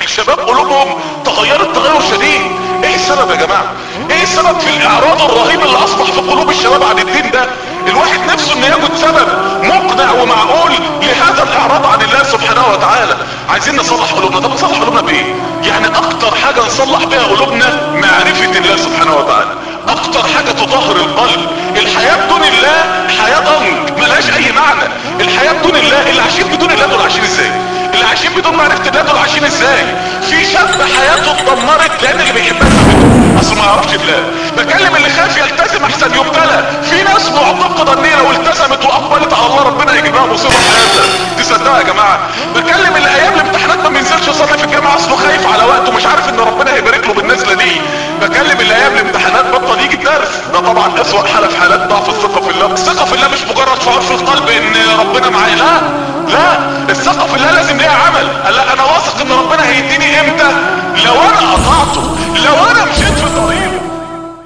الشباب قلوبهم تغيرت تغير شديد ايه السبب يا جماعة ايه السبب في الاعراض الرهيب اللي اصبح في قلوب الشباب عن الدين ده الواحد نفسه انه ياخد سبب مقنع ومعقول لهذا الاعراض عن الله سبحانه وتعالى عايزين نصلح قلوبنا طب نصلح قلوبنا بايه يعني اكتر حاجة نصلح بها قلوبنا معرفة الله سبحانه وتعالى اكتر حاجة تطهر القلب الحياة بدون الله حياة ضنك ملهاش اي معنى الحياة بدون الله اللي عايشين بدون الله دول عايشين ازاي اللي عايشين بدون معرفة الله دول عايشين ازاي في شاب حياته اتدمرت لان اللي بيحبها سابته اصل ما يعرفش الله بكلم اللي خاف يلتزم احسن يبتلى في ناس معتقدة ان هي لو التزمت واقبلت على الله ربنا يجيبها مصيبة في حياتها تصدقوا يا جماعة بكلم اللي ايام الامتحانات ما بينزلش يصلي في الجامعة اصله خايف على وقته مش عارف ان ربنا هيبارك له بالنزلة دي بكلم اللي ايام الامتحانات بطل يجي الدرس ده طبعا اسوأ حالة في حالات ضعف الثقة في الله الثقة في الله مش مجرد شعور في القلب ان ربنا معايا لا لا الثقة في الله لازم ليها عمل قال لا انا واثق ان ربنا هيديني